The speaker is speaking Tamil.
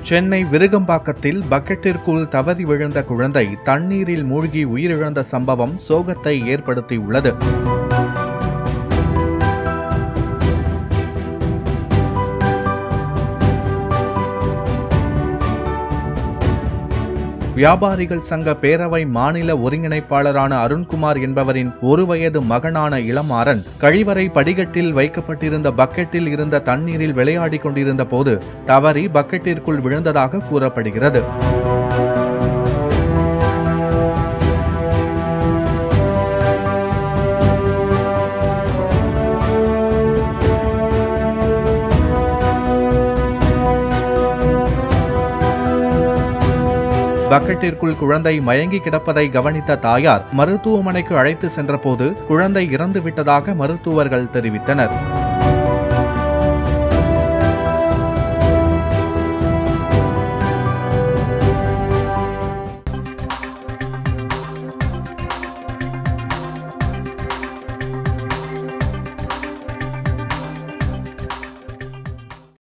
சென்னை விருகம்பாக்கத்தில் பக்கெட்டிற்குள் தவறி விழுந்த குழந்தை தண்ணீரில் மூழ்கி உயிரிழந்த சம்பவம் சோகத்தை ஏற்படுத்தியுள்ளது வியாபாரிகள் சங்க பேரவை மாநில ஒருங்கிணைப்பாளரான அருண்குமார் என்பவரின் ஒரு வயது மகனான இளமாறன் கழிவறை படிகட்டில் வைக்கப்பட்டிருந்த பக்கெட்டில் இருந்த தண்ணீரில் விளையாடிக் கொண்டிருந்த போது தவறி பக்கெட்டிற்குள் விழுந்ததாக கூறப்படுகிறது பக்கெட்டிற்குள் குழந்தை மயங்கி கிடப்பதை கவனித்த தாயார் மருத்துவமனைக்கு அழைத்து சென்றபோது குழந்தை இறந்து விட்டதாக மருத்துவர்கள் தெரிவித்தனர்